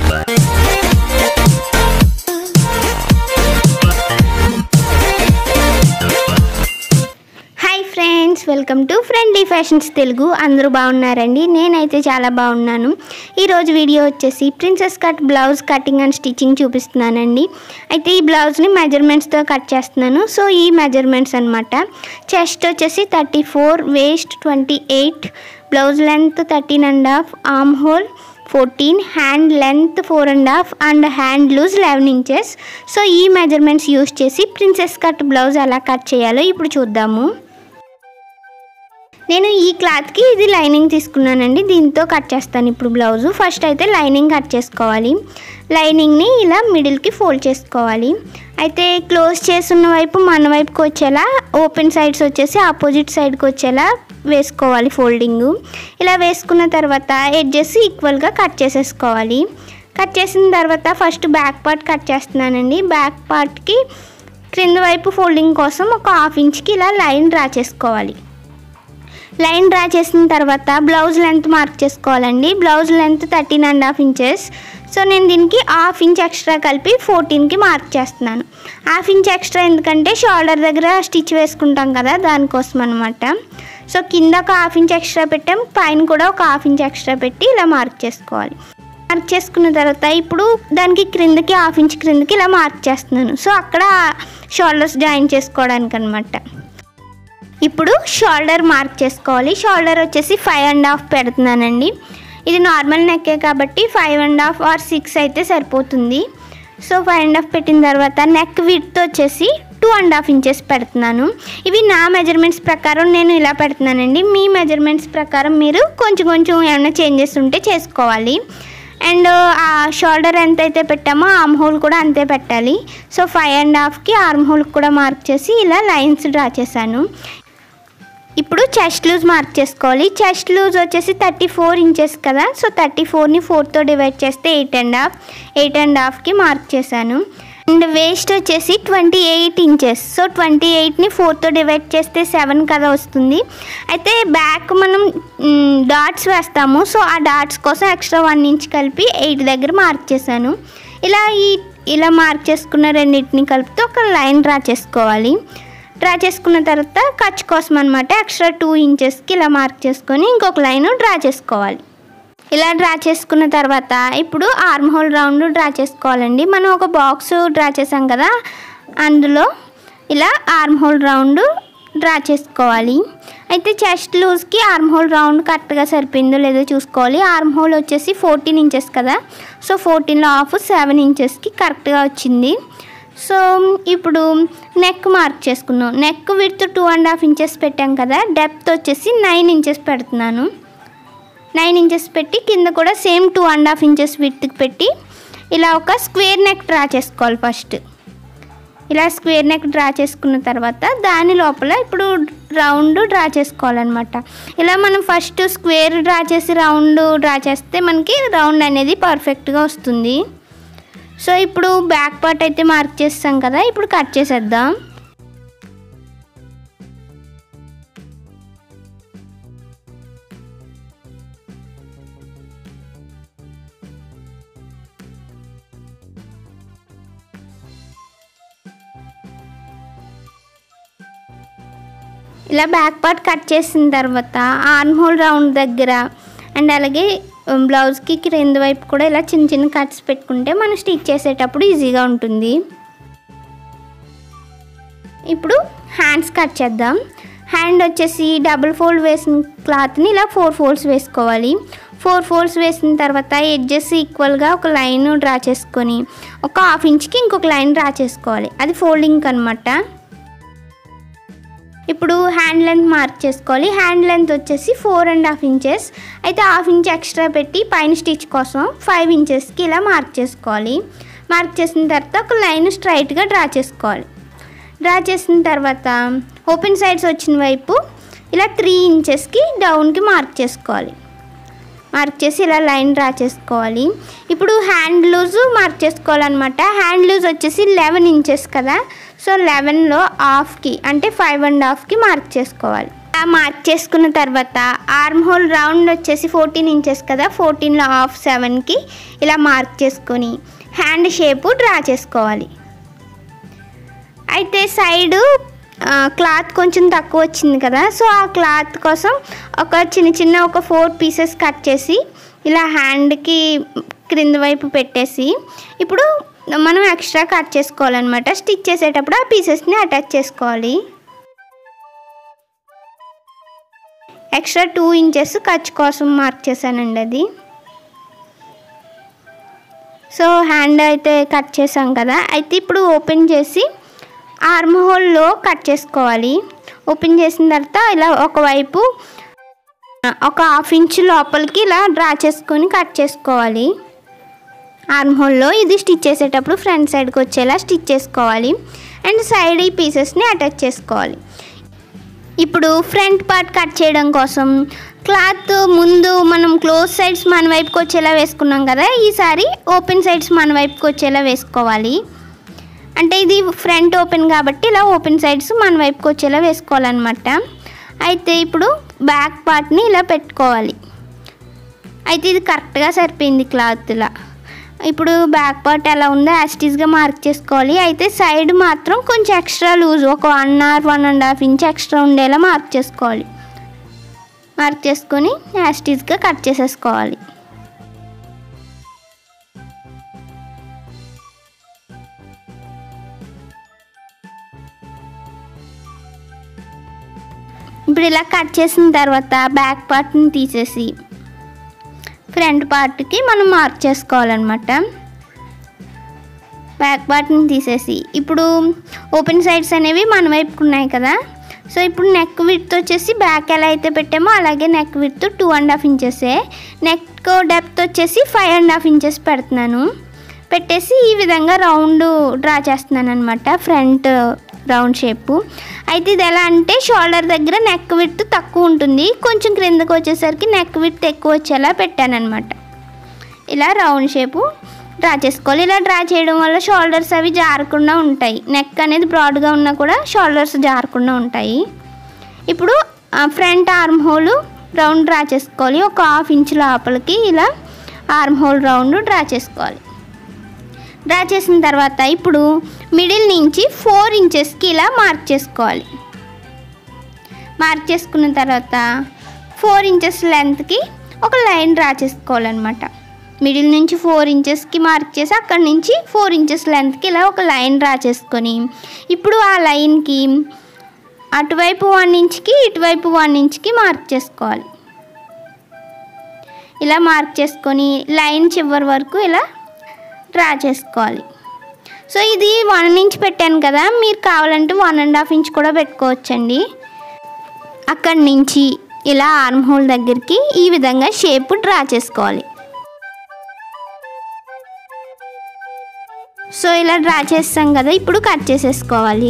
hi friends welcome to friendly fashions Telugu అందరూ బాగున్నారండి నేనైతే చాలా బాగున్నాను ఈరోజు వీడియో వచ్చేసి princess cut blouse cutting and stitching చూపిస్తున్నానండి అయితే ఈ బ్లౌజ్ని మెజర్మెంట్స్తో కట్ చేస్తున్నాను సో ఈ మెజర్మెంట్స్ అనమాట చెస్ట్ వచ్చేసి thirty four waist twenty eight blouse length thirteen and half arm hole fourteen hand length four and half and hand loose eleven inches so ఈ మెజర్మెంట్స్ యూస్ చేసి ప్రిన్సెస్ కట్ బ్లౌజ్ ఎలా cut చేయాలో ఇప్పుడు చూద్దాము నేను ఈ క్లాత్కి ఇది లైనింగ్ తీసుకున్నానండి దీంతో కట్ చేస్తాను ఇప్పుడు బ్లౌజు ఫస్ట్ అయితే లైనింగ్ కట్ చేసుకోవాలి లైనింగ్ని ఇలా మిడిల్కి ఫోల్డ్ చేసుకోవాలి అయితే క్లోజ్ చేసున్న వైపు మన వైపుకి వచ్చేలా ఓపెన్ సైడ్స్ వచ్చేసి ఆపోజిట్ సైడ్కి వచ్చేలా వేసుకోవాలి ఫోల్డింగ్ ఇలా వేసుకున్న తర్వాత ఎడ్జెస్ ఈక్వల్గా కట్ చేసేసుకోవాలి కట్ చేసిన తర్వాత ఫస్ట్ బ్యాక్ పార్ట్ కట్ చేస్తున్నానండి బ్యాక్ పార్ట్కి క్రింద వైపు ఫోల్డింగ్ కోసం ఒక హాఫ్ ఇంచ్కి ఇలా లైన్ డ్రా చేసుకోవాలి లైన్ డ్రా చేసిన తర్వాత బ్లౌజ్ లెంత్ మార్క్ చేసుకోవాలండి blouse length thirteen and half inches so నేను దీనికి హాఫ్ ఇంచ్ ఎక్స్ట్రా కలిపి ఫోర్టీన్కి మార్క్ చేస్తున్నాను హాఫ్ ఇంచ్ ఎక్స్ట్రా ఎందుకంటే షోల్డర్ దగ్గర స్టిచ్ వేసుకుంటాం కదా దానికోసం అనమాట సో కింద ఒక హాఫ్ ఇంచ్ ఎక్స్ట్రా పెట్టాం పైన కూడా ఒక హాఫ్ ఇంచ్ ఎక్స్ట్రా పెట్టి ఇలా మార్క్ చేసుకోవాలి మార్క్ చేసుకున్న తర్వాత ఇప్పుడు దానికి క్రిందకి హాఫ్ ఇంచ్ క్రిందకి ఇలా మార్క్ చేస్తున్నాను సో అక్కడ షోల్డర్స్ జాయిన్ చేసుకోవడానికి అనమాట ఇప్పుడు షోల్డర్ మార్క్ చేసుకోవాలి షోల్డర్ వచ్చేసి ఫైవ్ అండ్ హాఫ్ పెడుతున్నానండి ఇది నార్మల్ నెక్కే కాబట్టి five and half or six అయితే సరిపోతుంది సో ఫైవ్ అండ్ హాఫ్ పెట్టిన తర్వాత నెక్ విడ్త్ వచ్చేసి టూ అండ్ హాఫ్ ఇంచెస్ పెడుతున్నాను ఇవి నా మెజర్మెంట్స్ ప్రకారం నేను ఇలా పెడుతున్నానండి మీ మెజర్మెంట్స్ ప్రకారం మీరు కొంచెం కొంచెం ఏమైనా చేంజెస్ ఉంటే చేసుకోవాలి అండ్ ఆ షోల్డర్ ఎంత అయితే పెట్టామో ఆర్మ్ హోల్ కూడా అంతే పెట్టాలి సో ఫైవ్ అండ్ హాఫ్కి ఆర్మ్ హోల్కి కూడా మార్క్ చేసి ఇలా లైన్స్ డ్రా చేశాను ఇప్పుడు చెస్ట్ లూజ్ మార్క్ చేసుకోవాలి చెస్ట్ లూజ్ వచ్చేసి థర్టీ ఫోర్ ఇంచెస్ కదా సో థర్టీ ఫోర్ని ఫోర్తో డివైడ్ చేస్తే eight and half eight and హాఫ్కి మార్క్ చేశాను అండ్ వేస్ట్ వచ్చేసి twenty eight inches so twenty ఎయిట్ని ఫోర్తో డివైడ్ చేస్తే సెవెన్ కదా వస్తుంది అయితే బ్యాక్ మనం డాట్స్ వేస్తాము సో ఆ డాట్స్ కోసం ఎక్స్ట్రా వన్ ఇంచ్ కలిపి ఎయిట్ దగ్గర మార్క్ చేశాను ఇలా ఈ ఇలా మార్క్ చేసుకున్న రెండింటిని కలిపితే ఒక లైన్ డ్రా చేసుకోవాలి డ్రా చేసుకున్న తర్వాత ఖర్చు కోసం అనమాట ఎక్స్ట్రా టూ ఇంచెస్కి ఇలా మార్క్ చేసుకొని ఇంకొక లైన్ డ్రా చేసుకోవాలి ఇలా డ్రా చేసుకున్న తర్వాత ఇప్పుడు ఆర్మ్ హోల్ రౌండ్ డ్రా చేసుకోవాలండి మనం ఒక బాక్స్ డ్రా చేసాం కదా అందులో ఇలా ఆర్మ్ హోల్ రౌండ్ డ్రా చేసుకోవాలి అయితే చెస్ట్ లూజ్కి ఆర్మ్ హోల్ రౌండ్ కరెక్ట్గా సరిపోయిందో లేదో చూసుకోవాలి ఆర్మ్ హోల్ వచ్చేసి ఫోర్టీన్ ఇంచెస్ కదా సో ఫోర్టీన్లో ఆఫ్ సెవెన్ ఇంచెస్కి కరెక్ట్గా వచ్చింది సో ఇప్పుడు నెక్ మార్క్ చేసుకున్నాం neck width two and half inches పెట్టాం కదా డెప్త్ వచ్చేసి నైన్ ఇంచెస్ పెడుతున్నాను నైన్ ఇంచెస్ పెట్టి కింద కూడా same two and half inches విడ్త్కి పెట్టి ఇలా ఒక స్క్వేర్ నెక్ డ్రా చేసుకోవాలి ఫస్ట్ ఇలా స్క్వేర్ నెక్ డ్రా చేసుకున్న తర్వాత దాని లోపల ఇప్పుడు రౌండ్ డ్రా చేసుకోవాలన్నమాట ఇలా మనం ఫస్ట్ స్క్వేర్ డ్రా చేసి రౌండ్ డ్రా చేస్తే మనకి రౌండ్ అనేది పర్ఫెక్ట్గా వస్తుంది సో ఇప్పుడు బ్యాక్ పార్ట్ అయితే మార్క్ చేస్తాం కదా ఇప్పుడు కట్ చేసేద్దాం ఇలా బ్యాక్ పార్ట్ కట్ చేసిన తర్వాత ఆర్మ్ హోల్ రౌండ్ దగ్గర అండ్ అలాగే బ్లౌజ్కి క్రింద వైపు కూడా ఇలా చిన్న చిన్న కట్స్ పెట్టుకుంటే మనం స్టిచ్ చేసేటప్పుడు ఈజీగా ఉంటుంది ఇప్పుడు హ్యాండ్స్ కట్ చేద్దాం హ్యాండ్ వచ్చేసి డబుల్ ఫోల్డ్ వేసిన క్లాత్ని ఇలా ఫోర్ ఫోల్డ్స్ వేసుకోవాలి ఫోర్ ఫోల్డ్స్ వేసిన తర్వాత ఎడ్జెస్ ఈక్వల్గా ఒక లైన్ డ్రా చేసుకొని ఒక హాఫ్ ఇంచ్కి ఇంకొక లైన్ డ్రా చేసుకోవాలి అది ఫోల్డింగ్ అనమాట ఇప్పుడు హ్యాండ్ లెంత్ మార్క్ చేసుకోవాలి హ్యాండ్ లెంత్ వచ్చేసి ఫోర్ అండ్ హాఫ్ ఇంచెస్ అయితే హాఫ్ ఇంచ్ ఎక్స్ట్రా పెట్టి పైన స్టిచ్ కోసం ఫైవ్ ఇంచెస్కి ఇలా మార్క్ చేసుకోవాలి మార్క్ చేసిన తర్వాత ఒక లైన్ స్ట్రైట్గా డ్రా చేసుకోవాలి డ్రా చేసిన తర్వాత ఓపెన్ సైడ్స్ వచ్చిన వైపు ఇలా త్రీ ఇంచెస్కి డౌన్కి మార్క్ చేసుకోవాలి మార్క్ చేసి ఇలా లైన్ డ్రా చేసుకోవాలి ఇప్పుడు హ్యాండ్ లూజ్ మార్క్ చేసుకోవాలన్నమాట హ్యాండ్ లూజ్ వచ్చేసి లెవెన్ ఇంచెస్ కదా సో లెవెన్లో హాఫ్కి అంటే ఫైవ్ అండ్ హాఫ్కి మార్క్ చేసుకోవాలి ఇలా మార్క్ చేసుకున్న తర్వాత ఆర్మ్ హోల్ రౌండ్ వచ్చేసి ఫోర్టీన్ ఇంచెస్ కదా ఫోర్టీన్లో హాఫ్ సెవెన్కి ఇలా మార్క్ చేసుకొని హ్యాండ్ షేపు డ్రా చేసుకోవాలి అయితే సైడు క్లాత్ కొంచెం తక్కువ వచ్చింది కదా సో ఆ క్లాత్ కోసం ఒక చిన్న చిన్న ఒక ఫోర్ పీసెస్ కట్ చేసి ఇలా హ్యాండ్కి క్రింద వైపు పెట్టేసి ఇప్పుడు మనం ఎక్స్ట్రా కట్ చేసుకోవాలన్నమాట స్టిచ్ చేసేటప్పుడు ఆ పీసెస్ని అటాచ్ చేసుకోవాలి ఎక్స్ట్రా టూ ఇంచెస్ ఖర్చు కోసం మార్క్ చేశానండి అది సో హ్యాండ్ అయితే కట్ చేసాం కదా అయితే ఇప్పుడు ఓపెన్ చేసి ఆర్మ్ హోల్లో కట్ చేసుకోవాలి ఓపెన్ చేసిన తర్వాత ఇలా ఒకవైపు ఒక హాఫ్ ఇంచ్ లోపలికి ఇలా డ్రా చేసుకొని కట్ చేసుకోవాలి ఆర్మ్ హోల్లో ఇది స్టిచ్ చేసేటప్పుడు ఫ్రంట్ సైడ్కి వచ్చేలా స్టిచ్ చేసుకోవాలి అండ్ సైడ్ ఈ పీసెస్ని అటాచ్ చేసుకోవాలి ఇప్పుడు ఫ్రంట్ పార్ట్ కట్ చేయడం కోసం క్లాత్ ముందు మనం క్లోజ్ సైడ్స్ మన వైపుకి వచ్చేలా వేసుకున్నాం కదా ఈసారి ఓపెన్ సైడ్స్ మన వైపుకి వచ్చేలా వేసుకోవాలి అంటే ఇది ఫ్రంట్ ఓపెన్ కాబట్టి ఇలా ఓపెన్ సైడ్స్ మన వైపుకి వచ్చేలా వేసుకోవాలన్నమాట అయితే ఇప్పుడు బ్యాక్ పార్ట్ని ఇలా పెట్టుకోవాలి అయితే ఇది కరెక్ట్గా సరిపోయింది క్లాత్ ఇలా ఇప్పుడు బ్యాక్ పార్ట్ ఎలా ఉందో యాస్టీస్గా మార్క్ చేసుకోవాలి అయితే సైడ్ మాత్రం కొంచెం ఎక్స్ట్రా లూజ్ ఒక one or one and half inch extra ఉండేలా మార్క్ చేసుకోవాలి మార్క్ చేసుకొని యాస్టీస్గా కట్ చేసేసుకోవాలి ఇప్పుడు ఇలా కట్ చేసిన తర్వాత బ్యాక్ పార్ట్ని తీసేసి ఫ్రంట్ పార్ట్కి మనం మార్క్ చేసుకోవాలన్నమాట బ్యాక్ పార్ట్ని తీసేసి ఇప్పుడు ఓపెన్ సైడ్స్ అనేవి మన వైపుకు ఉన్నాయి కదా సో ఇప్పుడు నెక్ విడ్త్ వచ్చేసి బ్యాక్ ఎలా అయితే పెట్టామో అలాగే neck width two and half ఇంచెసే నెక్ డెప్త్ వచ్చేసి ఫైవ్ అండ్ హాఫ్ ఇంచెస్ పెడుతున్నాను పెట్టేసి ఈ విధంగా రౌండ్ డ్రా చేస్తున్నాను అనమాట ఫ్రంట్ రౌండ్ షేపు అయితే ఇది ఎలా అంటే షోల్డర్ దగ్గర నెక్ విడ్త్ తక్కువ ఉంటుంది కొంచెం క్రిందకు వచ్చేసరికి నెక్ విడ్త్ ఎక్కువ వచ్చేలా పెట్టానమాట ఇలా రౌండ్ షేపు డ్రా చేసుకోవాలి ఇలా డ్రా చేయడం వల్ల షోల్డర్స్ అవి జారకుండా ఉంటాయి నెక్ అనేది బ్రాడ్గా ఉన్నా కూడా షోల్డర్స్ జారకుండా ఉంటాయి ఇప్పుడు front arm hole round draw చేసుకోవాలి ఒక హాఫ్ ఇంచ్ లోపలికి ఇలా ఆర్మ్ హోల్ రౌండ్ డ్రా చేసుకోవాలి డ్రా చేసిన తర్వాత ఇప్పుడు మిడిల్ నుంచి ఫోర్ ఇంచెస్కి ఇలా మార్క్ చేసుకోవాలి మార్క్ చేసుకున్న తర్వాత ఫోర్ ఇంచెస్ లెంత్కి ఒక లైన్ డ్రా చేసుకోవాలన్నమాట మిడిల్ నుంచి ఫోర్ ఇంచెస్కి మార్క్ చేసి అక్కడి నుంచి ఫోర్ ఇంచెస్ లెంత్కి ఇలా ఒక లైన్ డ్రా చేసుకొని ఇప్పుడు ఆ లైన్కి అటువైపు వన్ ఇంచ్కి ఇటువైపు వన్ ఇంచ్కి మార్క్ చేసుకోవాలి ఇలా మార్క్ చేసుకొని లైన్ చివరి వరకు ఇలా డ్రా చేసుకోవాలి సో ఇది వన్ ఇంచ్ పెట్టాను కదా మీరు కావాలంటే వన్ అండ్ హాఫ్ ఇంచ్ కూడా పెట్టుకోవచ్చండి అక్కడి నుంచి ఇలా ఆర్మ్ హోల్ దగ్గరికి ఈ విధంగా షేప్ డ్రా చేసుకోవాలి సో ఇలా డ్రా చేస్తాం కదా ఇప్పుడు కట్ చేసేసుకోవాలి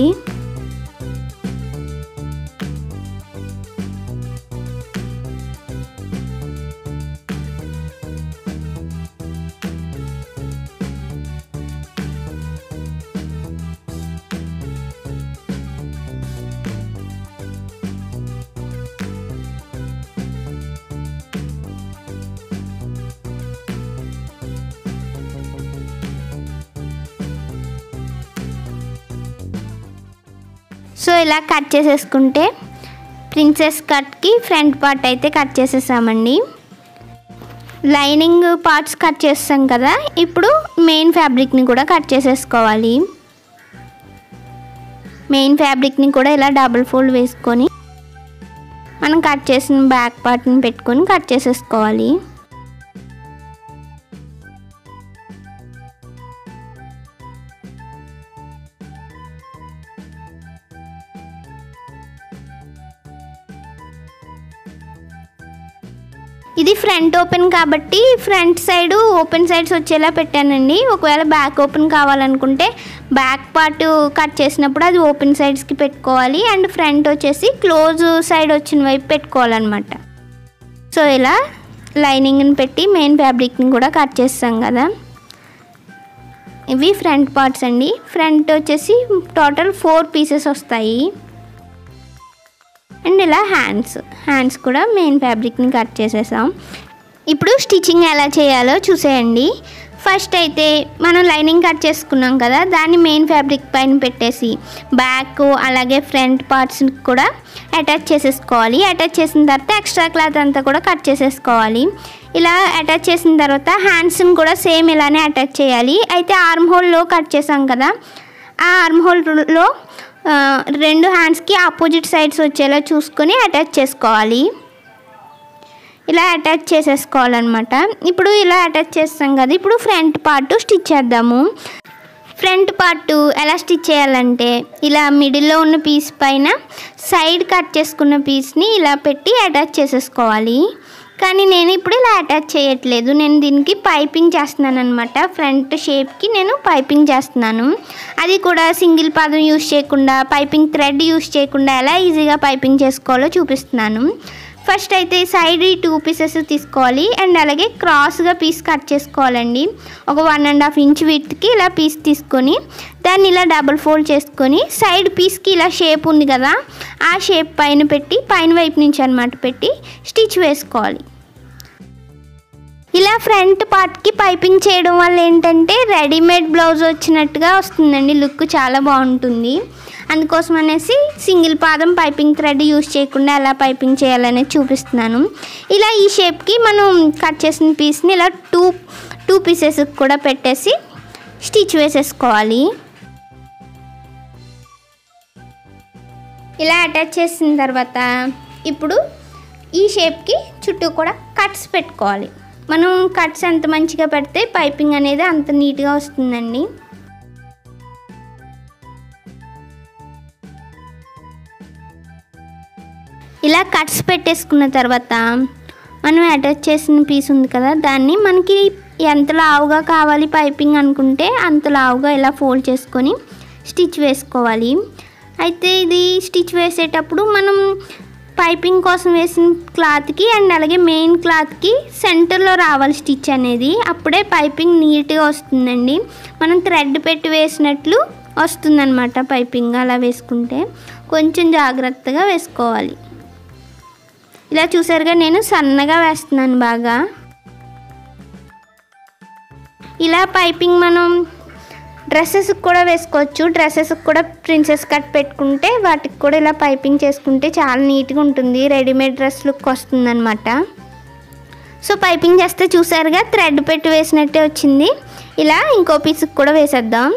సో ఇలా కట్ చేసేసుకుంటే ప్రిన్సెస్ కట్కి ఫ్రంట్ పార్ట్ అయితే కట్ చేసేసామండి లైనింగ్ పార్ట్స్ కట్ చేస్తాం కదా ఇప్పుడు మెయిన్ ఫ్యాబ్రిక్ని కూడా కట్ చేసేసుకోవాలి మెయిన్ ఫ్యాబ్రిక్ని కూడా ఇలా డబుల్ ఫోల్డ్ వేసుకొని మనం కట్ చేసిన బ్యాక్ పార్ట్ని పెట్టుకొని కట్ చేసేసుకోవాలి ఇది ఫ్రంట్ ఓపెన్ కాబట్టి ఫ్రంట్ సైడ్ ఓపెన్ సైడ్స్ వచ్చేలా పెట్టానండి ఒకవేళ బ్యాక్ ఓపెన్ కావాలనుకుంటే బ్యాక్ పార్ట్ కట్ చేసినప్పుడు అది ఓపెన్ సైడ్స్కి పెట్టుకోవాలి అండ్ ఫ్రంట్ వచ్చేసి క్లోజ్ సైడ్ వచ్చిన వైపు పెట్టుకోవాలన్నమాట సో ఇలా లైనింగ్ని పెట్టి మెయిన్ ఫ్యాబ్రిక్ని కూడా కట్ చేస్తాం కదా ఇవి ఫ్రంట్ పార్ట్స్ అండి ఫ్రంట్ వచ్చేసి టోటల్ ఫోర్ పీసెస్ వస్తాయి అండ్ ఇలా హ్యాండ్స్ హ్యాండ్స్ కూడా మెయిన్ ఫ్యాబ్రిక్ని కట్ చేసేసాం ఇప్పుడు స్టిచ్చింగ్ ఎలా చేయాలో చూసేయండి ఫస్ట్ అయితే మనం లైనింగ్ కట్ చేసుకున్నాం కదా దాన్ని మెయిన్ ఫ్యాబ్రిక్ పైన పెట్టేసి బ్యాక్ అలాగే ఫ్రంట్ పార్ట్స్ కూడా అటాచ్ చేసేసుకోవాలి అటాచ్ చేసిన తర్వాత ఎక్స్ట్రా క్లాత్ అంతా కూడా కట్ చేసేసుకోవాలి ఇలా అటాచ్ చేసిన తర్వాత హ్యాండ్స్ని కూడా సేమ్ ఇలానే అటాచ్ చేయాలి అయితే ఆర్మ్ హోల్లో కట్ చేసాం కదా ఆ ఆర్మ్ హోల్లో రెండు హ్యాండ్స్కి ఆపోజిట్ సైడ్స్ వచ్చేలా చూసుకొని అటాచ్ చేసుకోవాలి ఇలా అటాచ్ చేసేసుకోవాలన్నమాట ఇప్పుడు ఇలా అటాచ్ చేస్తాం కదా ఇప్పుడు ఫ్రంట్ పార్ట్ స్టిచ్ చేద్దాము ఫ్రంట్ పార్ట్ ఎలా స్టిచ్ చేయాలంటే ఇలా మిడిల్లో ఉన్న పీస్ పైన సైడ్ కట్ చేసుకున్న పీస్ని ఇలా పెట్టి అటాచ్ చేసేసుకోవాలి కానీ నేను ఇప్పుడు ఇలా అటాచ్ చేయట్లేదు నేను దీనికి పైపింగ్ చేస్తున్నాను అనమాట ఫ్రంట్ షేప్కి నేను పైపింగ్ చేస్తున్నాను అది కూడా సింగిల్ పాదం యూస్ చేయకుండా పైపింగ్ థ్రెడ్ యూస్ చేయకుండా ఎలా ఈజీగా పైపింగ్ చేసుకోవాలో చూపిస్తున్నాను ఫస్ట్ అయితే సైడ్ ఈ టూ పీసెస్ తీసుకోవాలి అండ్ అలాగే క్రాస్గా పీస్ కట్ చేసుకోవాలండి ఒక వన్ అండ్ హాఫ్ ఇంచ్ విత్కి ఇలా పీస్ తీసుకొని దాన్ని ఇలా డబుల్ ఫోల్డ్ చేసుకొని సైడ్ పీస్కి ఇలా షేప్ ఉంది కదా ఆ షేప్ పైన పెట్టి పైన వైపు నుంచి అనమాట పెట్టి స్టిచ్ వేసుకోవాలి ఇలా ఫ్రంట్ పార్ట్కి పైపింగ్ చేయడం వల్ల ఏంటంటే రెడీమేడ్ బ్లౌజ్ వచ్చినట్టుగా వస్తుందండి లుక్ చాలా బాగుంటుంది అందుకోసం అనేసి సింగిల్ పాదం పైపింగ్ థ్రెడ్ యూస్ చేయకుండా ఎలా పైపింగ్ చేయాలనేది చూపిస్తున్నాను ఇలా ఈ షేప్కి మనం కట్ చేసిన పీస్ని ఇలా టూ టూ పీసెస్ కూడా పెట్టేసి స్టిచ్ వేసేసుకోవాలి ఇలా అటాచ్ చేసిన తర్వాత ఇప్పుడు ఈ షేప్కి చుట్టూ కూడా కట్స్ పెట్టుకోవాలి మనం కట్స్ ఎంత మంచిగా పెడితే పైపింగ్ అనేది అంత నీట్గా వస్తుందండి ఇలా కట్స్ పెట్టేసుకున్న తర్వాత మనం అటాచ్ చేసిన పీస్ ఉంది కదా దాన్ని మనకి ఎంత లావుగా కావాలి పైపింగ్ అనుకుంటే అంత లావుగా ఇలా ఫోల్డ్ చేసుకొని స్టిచ్ వేసుకోవాలి అయితే ఇది స్టిచ్ వేసేటప్పుడు మనం పైపింగ్ కోసం వేసిన క్లాత్కి అండ్ అలాగే మెయిన్ క్లాత్కి సెంటర్లో రావాలి స్టిచ్ అనేది అప్పుడే పైపింగ్ నీట్గా వస్తుందండి మనం థ్రెడ్ పెట్టి వేసినట్లు వస్తుందన్నమాట పైపింగ్ అలా వేసుకుంటే కొంచెం జాగ్రత్తగా వేసుకోవాలి ఇలా చూసారుగా నేను సన్నగా వేస్తున్నాను బాగా ఇలా పైపింగ్ మనం డ్రెస్సెస్కి కూడా వేసుకోవచ్చు డ్రెస్సెస్కి కూడా ప్రిన్సెస్ కట్ పెట్టుకుంటే వాటికి కూడా ఇలా పైపింగ్ చేసుకుంటే చాలా నీట్గా ఉంటుంది రెడీమేడ్ డ్రెస్ లుక్ వస్తుందన్నమాట సో పైపింగ్ చేస్తే చూసారుగా థ్రెడ్ పెట్టి వేసినట్టే వచ్చింది ఇలా ఇంకో పీస్కి కూడా వేసేద్దాం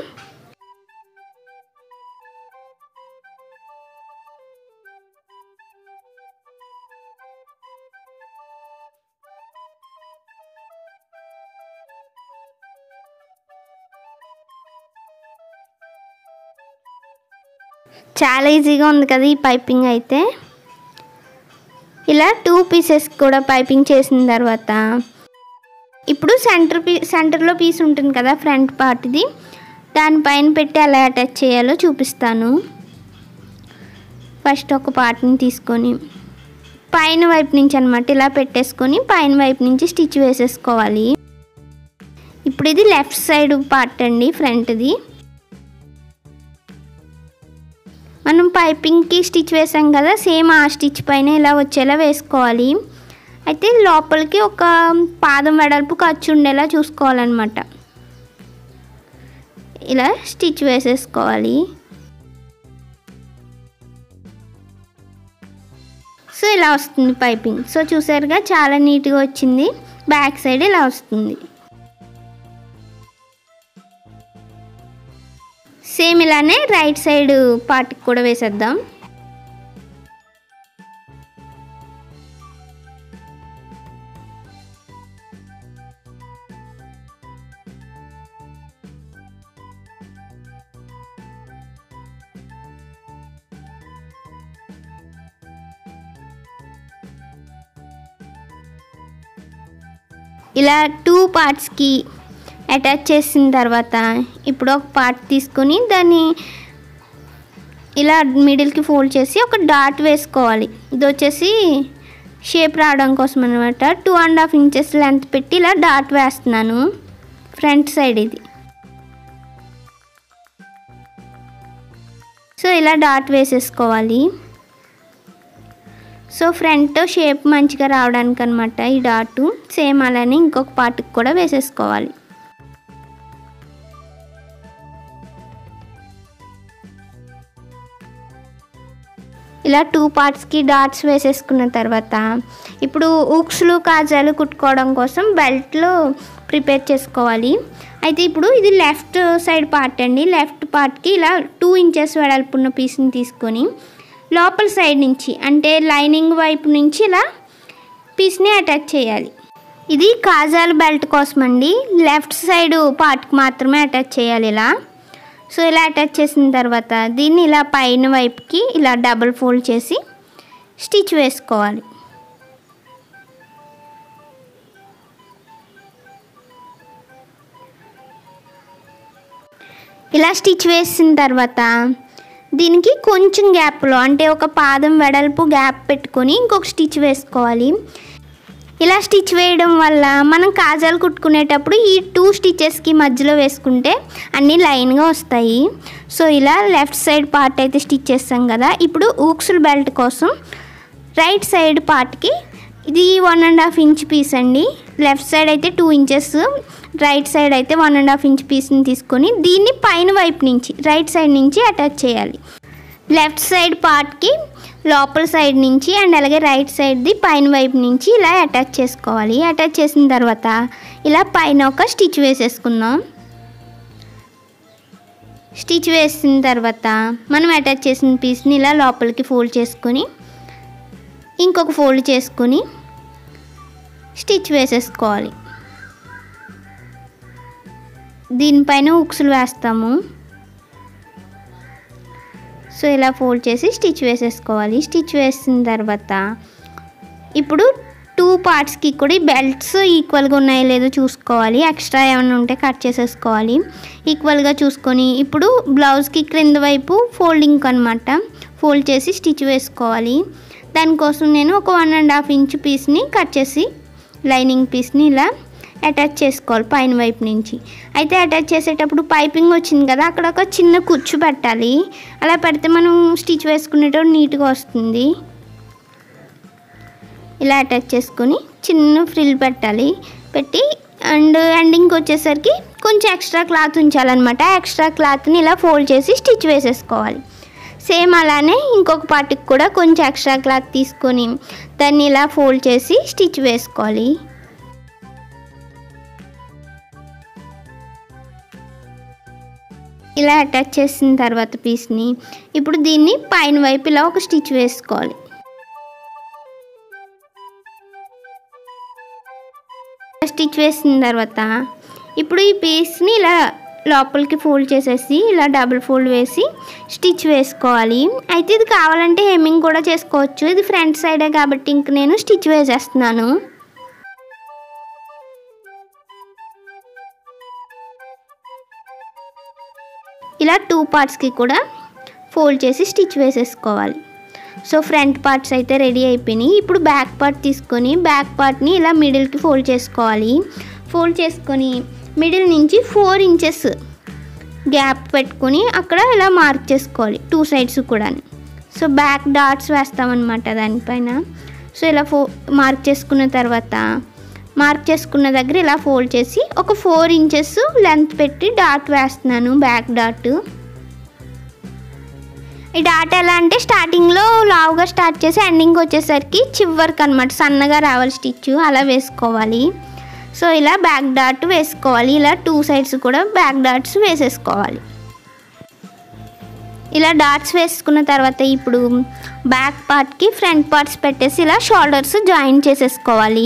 చాలా ఈజీగా ఉంది కదా ఈ పైపింగ్ అయితే ఇలా టూ పీసెస్ కూడా పైపింగ్ చేసిన తర్వాత ఇప్పుడు సెంటర్ పీ సెంటర్లో పీస్ ఉంటుంది కదా ఫ్రంట్ పార్ట్ది దానిపైన పెట్టి ఎలా అటాచ్ చేయాలో చూపిస్తాను ఫస్ట్ ఒక పార్ట్ని తీసుకొని పైన వైపు నుంచి అనమాట ఇలా పెట్టేసుకొని పైన వైపు నుంచి స్టిచ్ వేసేసుకోవాలి ఇప్పుడు ఇది లెఫ్ట్ సైడ్ పార్ట్ అండి ఫ్రంట్ది మనం పైపింగ్కి స్టిచ్ వేసాం కదా సేమ్ ఆ స్టిచ్ పైన ఇలా వచ్చేలా వేసుకోవాలి అయితే లోపలికి ఒక పాదం వెడల్పు ఖర్చు ఉండేలా చూసుకోవాలన్నమాట ఇలా స్టిచ్ వేసేసుకోవాలి సో ఇలా వస్తుంది పైపింగ్ సో చూసారుగా చాలా నీట్గా వచ్చింది బ్యాక్ సైడ్ ఇలా వస్తుంది సేమ్ ఇలానే రైట్ సైడ్ పార్ట్కి కూడా వేసేద్దాం ఇలా టూ పార్ట్స్కి అటాచ్ చేసిన తర్వాత ఇప్పుడు ఒక పార్ట్ తీసుకొని దాన్ని ఇలా మిడిల్కి ఫోల్డ్ చేసి ఒక డాట్ వేసుకోవాలి ఇది వచ్చేసి షేప్ రావడం కోసం అనమాట two and half inches length పెట్టి ఇలా డాట్ వేస్తున్నాను ఫ్రంట్ సైడ్ ఇది సో ఇలా డాట్ వేసేసుకోవాలి సో ఫ్రంట్ షేప్ మంచిగా రావడానికి అనమాట ఈ డాటు సేమ్ అలానే ఇంకొక పార్ట్కి కూడా వేసేసుకోవాలి ఇలా టూ పార్ట్స్కి డాట్స్ వేసేసుకున్న తర్వాత ఇప్పుడు ఉక్స్లు కాజాలు కుట్టుకోవడం కోసం బెల్ట్లు ప్రిపేర్ చేసుకోవాలి అయితే ఇప్పుడు ఇది లెఫ్ట్ సైడ్ పార్ట్ అండి లెఫ్ట్ పార్ట్కి ఇలా టూ ఇంచెస్ వెడల్పున్న పీస్ని తీసుకొని లోపల సైడ్ నుంచి అంటే లైనింగ్ వైపు నుంచి ఇలా పీస్ని అటాచ్ చేయాలి ఇది కాజాల బెల్ట్ కోసం అండి లెఫ్ట్ సైడ్ పార్ట్కి మాత్రమే అటాచ్ చేయాలి ఇలా సో ఇలా అటాచ్ చేసిన తర్వాత దీన్ని ఇలా పైన వైపుకి ఇలా డబుల్ ఫోల్డ్ చేసి స్టిచ్ వేసుకోవాలి ఇలా స్టిచ్ వేసిన తర్వాత దీనికి కొంచెం గ్యాప్లో అంటే ఒక పాదం వెడల్పు గ్యాప్ పెట్టుకొని ఇంకొక స్టిచ్ వేసుకోవాలి ఇలా స్టిచ్ వేయడం వల్ల మనం కాజాలు కుట్టుకునేటప్పుడు ఈ టూ స్టిచెస్కి మధ్యలో వేసుకుంటే అన్నీ లైన్గా వస్తాయి సో ఇలా లెఫ్ట్ సైడ్ పార్ట్ అయితే స్టిచ్ చేస్తాం కదా ఇప్పుడు ఊక్సుల్ బెల్ట్ కోసం రైట్ సైడ్ పార్ట్కి ఇది one and half inch piece అండి లెఫ్ట్ సైడ్ అయితే టూ ఇంచెస్ రైట్ సైడ్ అయితే వన్ అండ్ హాఫ్ ఇంచ్ పీస్ని తీసుకొని దీన్ని పైన వైపు నుంచి రైట్ సైడ్ నుంచి అటాచ్ చేయాలి లెఫ్ట్ సైడ్ పార్ట్కి లోపల సైడ్ నుంచి అండ్ అలాగే రైట్ సైడ్ది పైన వైపు నుంచి ఇలా అటాచ్ చేసుకోవాలి అటాచ్ చేసిన తర్వాత ఇలా పైన ఒక స్టిచ్ వేసేసుకుందాం స్టిచ్ వేసిన తర్వాత మనం అటాచ్ చేసిన పీస్ని ఇలా లోపలికి ఫోల్డ్ చేసుకొని ఇంకొక ఫోల్డ్ చేసుకొని స్టిచ్ వేసేసుకోవాలి దీనిపైన ఉక్సులు వేస్తాము సో ఇలా ఫోల్డ్ చేసి స్టిచ్ వేసేసుకోవాలి స్టిచ్ వేసిన తర్వాత ఇప్పుడు టూ పార్ట్స్కి కూడా ఈ బెల్ట్స్ ఈక్వల్గా ఉన్నాయో లేదో చూసుకోవాలి ఎక్స్ట్రా ఏమైనా ఉంటే కట్ చేసేసుకోవాలి ఈక్వల్గా చూసుకొని ఇప్పుడు బ్లౌజ్కి క్రింద వైపు ఫోల్డింగ్ అనమాట ఫోల్డ్ చేసి స్టిచ్ వేసుకోవాలి దానికోసం నేను ఒక వన్ అండ్ హాఫ్ ఇంచ్ పీస్ని కట్ చేసి లైనింగ్ పీస్ని ఇలా అటాచ్ చేసుకోవాలి పైన వైపు నుంచి అయితే అటాచ్ చేసేటప్పుడు పైపింగ్ వచ్చింది కదా అక్కడ ఒక చిన్న కుచ్చు పెట్టాలి అలా పెడితే మనం స్టిచ్ వేసుకునేటప్పుడు నీట్గా వస్తుంది ఇలా అటాచ్ చేసుకొని చిన్న ఫ్రిల్ పెట్టాలి పెట్టి అండ్ ఎండింగ్కి వచ్చేసరికి కొంచెం ఎక్స్ట్రా క్లాత్ ఉంచాలన్నమాట ఎక్స్ట్రా క్లాత్ని ఇలా ఫోల్డ్ చేసి స్టిచ్ వేసేసుకోవాలి సేమ్ అలానే ఇంకొక పార్ట్కి కూడా కొంచెం ఎక్స్ట్రా క్లాత్ తీసుకొని దాన్ని ఇలా ఫోల్డ్ చేసి స్టిచ్ వేసుకోవాలి ఇలా అటాచ్ చేసిన తర్వాత పీస్ని ఇప్పుడు దీన్ని పైన వైపు ఇలా ఒక స్టిచ్ వేసుకోవాలి స్టిచ్ వేసిన తర్వాత ఇప్పుడు ఈ పీస్ని ఇలా లోపలికి ఫోల్డ్ చేసేసి ఇలా డబుల్ ఫోల్డ్ వేసి స్టిచ్ వేసుకోవాలి అయితే ఇది కావాలంటే హెమ్మింగ్ కూడా చేసుకోవచ్చు ఇది ఫ్రంట్ సైడే కాబట్టి ఇంక నేను స్టిచ్ వేసేస్తున్నాను ఇలా టూ పార్ట్స్కి కూడా ఫోల్డ్ చేసి స్టిచ్ వేసేసుకోవాలి సో ఫ్రంట్ పార్ట్స్ అయితే రెడీ అయిపోయినాయి ఇప్పుడు బ్యాక్ పార్ట్ తీసుకొని బ్యాక్ పార్ట్ని ఇలా మిడిల్కి ఫోల్డ్ చేసుకోవాలి ఫోల్డ్ చేసుకొని మిడిల్ నుంచి ఫోర్ ఇంచెస్ గ్యాప్ పెట్టుకొని అక్కడ ఇలా మార్క్ చేసుకోవాలి టూ సైడ్స్ కూడా సో బ్యాక్ డాట్స్ వేస్తామన్నమాట దానిపైన సో ఇలా ఫో మార్క్ చేసుకున్న తర్వాత మార్క్ చేసుకున్న దగ్గర ఇలా ఫోల్డ్ చేసి ఒక ఫోర్ ఇంచెస్ లెంత్ పెట్టి డాట్ వేస్తున్నాను బ్యాక్ డాట్ ఈ డాట్ ఎలా అంటే స్టార్టింగ్లో లావుగా స్టార్ట్ చేసి ఎండింగ్ వచ్చేసరికి చివరికి అనమాట సన్నగా రావాలి స్టిచ్ అలా వేసుకోవాలి సో ఇలా బ్యాక్ డాట్ వేసుకోవాలి ఇలా టూ సైడ్స్ కూడా బ్యాక్ డాట్స్ వేసేసుకోవాలి ఇలా డాట్స్ వేసుకున్న తర్వాత ఇప్పుడు బ్యాక్ పార్ట్కి ఫ్రంట్ పార్ట్స్ పెట్టేసి ఇలా షోల్డర్స్ జాయిన్ చేసేసుకోవాలి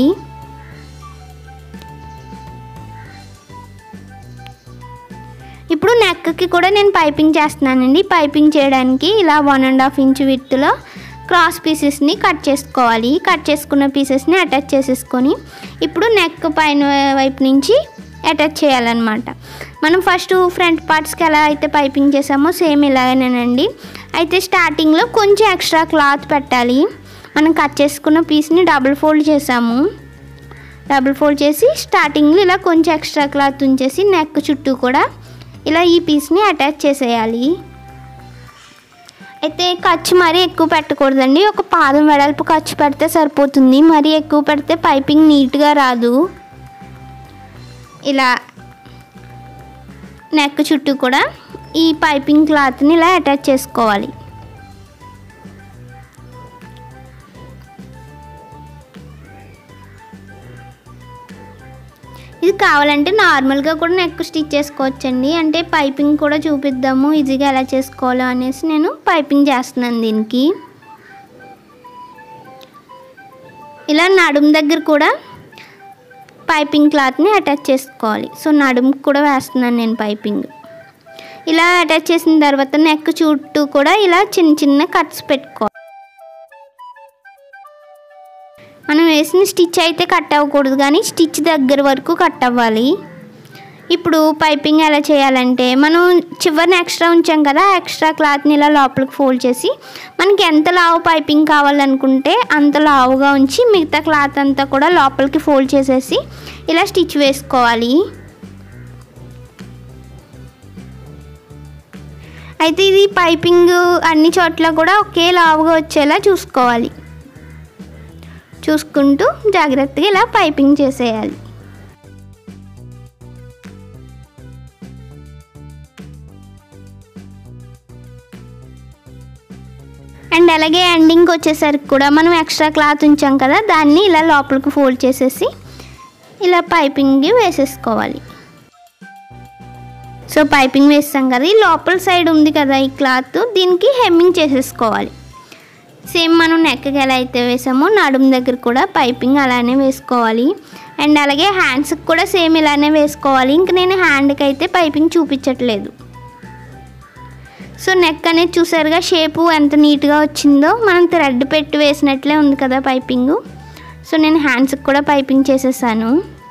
ఇప్పుడు నెక్కి కూడా నేను పైపింగ్ చేస్తున్నానండి పైపింగ్ చేయడానికి ఇలా వన్ అండ్ హాఫ్ ఇంచ్ విత్తులో క్రాస్ పీసెస్ని కట్ చేసుకోవాలి కట్ చేసుకున్న పీసెస్ని అటాచ్ చేసేసుకొని ఇప్పుడు నెక్ పైన వైపు నుంచి అటాచ్ చేయాలన్నమాట మనం ఫస్ట్ ఫ్రంట్ పార్ట్స్కి ఎలా అయితే పైపింగ్ చేసామో సేమ్ ఇలాగేనండి అయితే స్టార్టింగ్లో కొంచెం ఎక్స్ట్రా క్లాత్ పెట్టాలి మనం కట్ చేసుకున్న పీస్ని డబుల్ ఫోల్డ్ చేసాము డబుల్ ఫోల్డ్ చేసి స్టార్టింగ్లో ఇలా కొంచెం ఎక్స్ట్రా క్లాత్ ఉంచేసి నెక్ చుట్టూ కూడా ఇలా ఈ పీస్ని అటాచ్ చేసేయాలి అయితే ఖర్చు మరీ ఎక్కువ పెట్టకూడదండి ఒక పాదం వెడల్పు ఖర్చు పెడితే సరిపోతుంది మరీ ఎక్కువ పెడితే పైపింగ్ నీట్గా రాదు ఇలా నెక్ చుట్టూ కూడా ఈ పైపింగ్ క్లాత్ని ఇలా అటాచ్ చేసుకోవాలి ఇది కావాలంటే నార్మల్గా కూడా నెక్ స్టిచ్ చేసుకోవచ్చండి అంటే పైపింగ్ కూడా చూపిద్దాము ఈజీగా ఎలా చేసుకోవాలో అనేసి నేను పైపింగ్ చేస్తున్నాను దీనికి ఇలా నడుము దగ్గర కూడా పైపింగ్ క్లాత్ని అటాచ్ చేసుకోవాలి సో నడుముకి కూడా వేస్తున్నాను నేను పైపింగ్ ఇలా అటాచ్ చేసిన తర్వాత నెక్ చుట్టూ కూడా ఇలా చిన్న చిన్న కట్స్ పెట్టుకోవాలి మనం వేసిన స్టిచ్ అయితే కట్ అవ్వకూడదు కానీ స్టిచ్ దగ్గర వరకు కట్ అవ్వాలి ఇప్పుడు పైపింగ్ ఎలా చేయాలంటే మనం చివరిని ఎక్స్ట్రా ఉంచాం కదా ఎక్స్ట్రా క్లాత్ని ఇలా లోపలికి ఫోల్డ్ చేసి మనకి ఎంత లావు పైపింగ్ కావాలనుకుంటే అంత లావుగా ఉంచి మిగతా క్లాత్ అంతా కూడా లోపలికి ఫోల్డ్ చేసేసి ఇలా స్టిచ్ వేసుకోవాలి అయితే ఇది పైపింగ్ అన్ని చోట్ల కూడా ఒకే లావుగా వచ్చేలా చూసుకోవాలి చూసుకుంటూ జాగ్రత్తగా ఇలా పైపింగ్ చేసేయాలి అండ్ అలాగే ఎండింగ్ వచ్చేసరికి కూడా మనం ఎక్స్ట్రా క్లాత్ ఉంచాం కదా దాన్ని ఇలా లోపలికి ఫోల్డ్ చేసేసి ఇలా పైపింగ్ వేసేసుకోవాలి సో పైపింగ్ వేస్తాం కదా ఈ లోపల సైడ్ ఉంది కదా ఈ క్లాత్ దీనికి హెమ్మింగ్ చేసేసుకోవాలి సేమ్ మనం నెక్కి ఎలా అయితే వేసామో నడుము దగ్గర కూడా పైపింగ్ అలానే వేసుకోవాలి అండ్ అలాగే హ్యాండ్స్కి కూడా సేమ్ ఇలానే వేసుకోవాలి ఇంక నేను హ్యాండ్కి అయితే పైపింగ్ చూపించట్లేదు సో నెక్ అనేది చూసారుగా షేపు ఎంత నీట్గా వచ్చిందో మనం థ్రెడ్ పెట్టి వేసినట్లే ఉంది కదా పైపింగ్ సో నేను హ్యాండ్స్కి కూడా పైపింగ్ చేసేసాను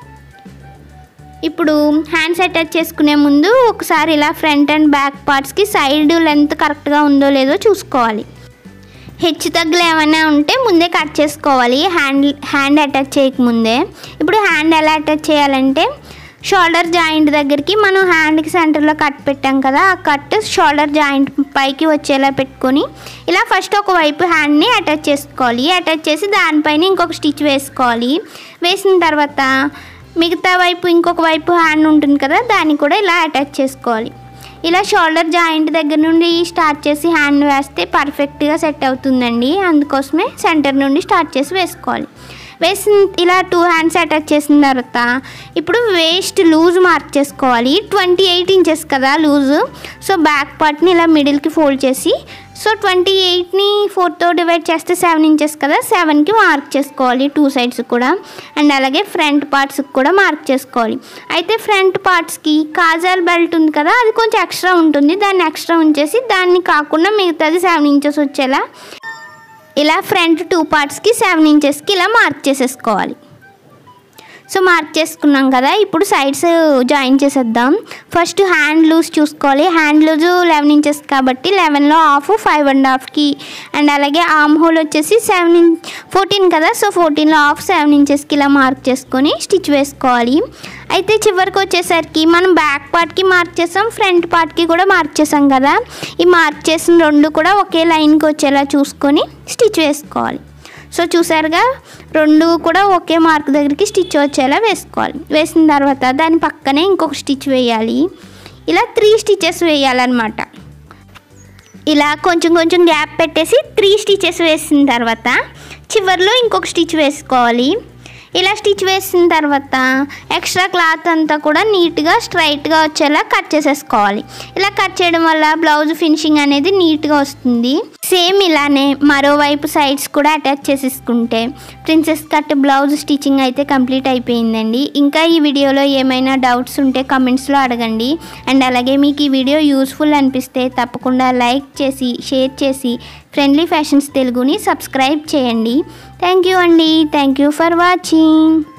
ఇప్పుడు హ్యాండ్స్ అటాచ్ చేసుకునే ముందు ఒకసారి ఇలా ఫ్రంట్ అండ్ బ్యాక్ పార్ట్స్కి సైడ్ లెంత్ కరెక్ట్గా ఉందో లేదో చూసుకోవాలి హెచ్చు తగ్గులు ఏమైనా ఉంటే ముందే కట్ చేసుకోవాలి హ్యాండ్ హ్యాండ్ అటాచ్ చేయకముందే ఇప్పుడు హ్యాండ్ ఎలా అటాచ్ చేయాలంటే షోల్డర్ జాయింట్ దగ్గరికి మనం హ్యాండ్కి సెంటర్లో కట్ పెట్టాం కదా ఆ కట్ షోల్డర్ జాయింట్ పైకి వచ్చేలా పెట్టుకొని ఇలా ఫస్ట్ ఒక వైపు హ్యాండ్ని అటాచ్ చేసుకోవాలి అటాచ్ చేసి దానిపైన ఇంకొక స్టిచ్ వేసుకోవాలి వేసిన తర్వాత మిగతా వైపు ఇంకొక వైపు హ్యాండ్ ఉంటుంది కదా దాన్ని కూడా ఇలా అటాచ్ చేసుకోవాలి ఇలా షోల్డర్ జాయింట్ దగ్గర నుండి స్టార్ట్ చేసి హ్యాండ్ వేస్తే పర్ఫెక్ట్గా సెట్ అవుతుందండి అందుకోసమే సెంటర్ నుండి స్టార్ట్ చేసి వేసుకోవాలి వేసిన ఇలా టూ హ్యాండ్స్ అటాచ్ చేసిన తర్వాత ఇప్పుడు వేస్ట్ లూజ్ మార్క్ చేసుకోవాలి ట్వంటీ ఎయిట్ ఇంచెస్ కదా లూజ్ సో బ్యాక్ పార్ట్ని ఇలా మిడిల్కి ఫోల్డ్ చేసి సో ట్వంటీ ఎయిట్ని ఫోర్తో డివైడ్ చేస్తే సెవెన్ ఇంచెస్ కదా సెవెన్కి మార్క్ చేసుకోవాలి టూ సైడ్స్ కూడా అండ్ అలాగే ఫ్రంట్ పార్ట్స్కి కూడా మార్క్ చేసుకోవాలి అయితే ఫ్రంట్ పార్ట్స్కి కాజాల్ బెల్ట్ ఉంది కదా అది కొంచెం ఎక్స్ట్రా ఉంటుంది దాన్ని ఎక్స్ట్రా ఉంచేసి దాన్ని కాకుండా మిగతాది సెవెన్ ఇంచెస్ వచ్చేలా ఇలా ఫ్రంట్ టూ పార్ట్స్కి సెవెన్ ఇంచెస్కి ఇలా మార్క్ చేసేసుకోవాలి సో మార్క్ చేసుకున్నాం కదా ఇప్పుడు సైడ్స్ జాయిన్ చేసేద్దాం ఫస్ట్ హ్యాండ్ లూజ్ చూసుకోవాలి హ్యాండ్ లూజ్ లెవెన్ ఇంచెస్ కాబట్టి లెవెన్లో హాఫ్ ఫైవ్ అండ్ హాఫ్కి అండ్ అలాగే ఆర్మ్ హోల్ వచ్చేసి సెవెన్ ఇంచ్ ఫోర్టీన్ కదా సో ఫోర్టీన్లో హాఫ్ సెవెన్ ఇంచెస్కి ఇలా మార్క్ చేసుకొని స్టిచ్ వేసుకోవాలి అయితే చివరికి వచ్చేసరికి మనం బ్యాక్ పార్ట్కి మార్క్ చేసాం ఫ్రంట్ పార్ట్కి కూడా మార్క్ చేసాం కదా ఈ మార్క్ చేసిన రెండు కూడా ఒకే లైన్కి వచ్చేలా చూసుకొని స్టిచ్ వేసుకోవాలి సో చూసారుగా రెండు కూడా ఒకే మార్క్ దగ్గరికి స్టిచ్ వచ్చేలా వేసుకోవాలి వేసిన తర్వాత దాని పక్కనే ఇంకొక స్టిచ్ వేయాలి ఇలా త్రీ స్టిచెస్ వేయాలన్నమాట ఇలా కొంచెం కొంచెం గ్యాప్ పెట్టేసి త్రీ స్టిచెస్ వేసిన తర్వాత చివరిలో ఇంకొక స్టిచ్ వేసుకోవాలి ఇలా స్టిచ్ వేసిన తర్వాత ఎక్స్ట్రా క్లాత్ అంతా కూడా నీట్గా స్ట్రైట్గా వచ్చేలా కట్ చేసేసుకోవాలి ఇలా కట్ చేయడం వల్ల బ్లౌజ్ ఫినిషింగ్ అనేది నీట్గా వస్తుంది సేమ్ ఇలానే మరోవైపు సైడ్స్ కూడా అటాచ్ చేసేసుకుంటే ప్రిన్సెస్ కట్ బ్లౌజ్ స్టిచ్చింగ్ అయితే కంప్లీట్ అయిపోయిందండి ఇంకా ఈ వీడియోలో ఏమైనా డౌట్స్ ఉంటే కమెంట్స్లో అడగండి అండ్ అలాగే మీకు ఈ వీడియో యూస్ఫుల్ అనిపిస్తే తప్పకుండా లైక్ చేసి షేర్ చేసి ఫ్రెండ్లీ ఫ్యాషన్స్ తెలుగుని సబ్స్క్రైబ్ చేయండి థ్యాంక్ యూ అండి థ్యాంక్ యూ ఫర్ వాచింగ్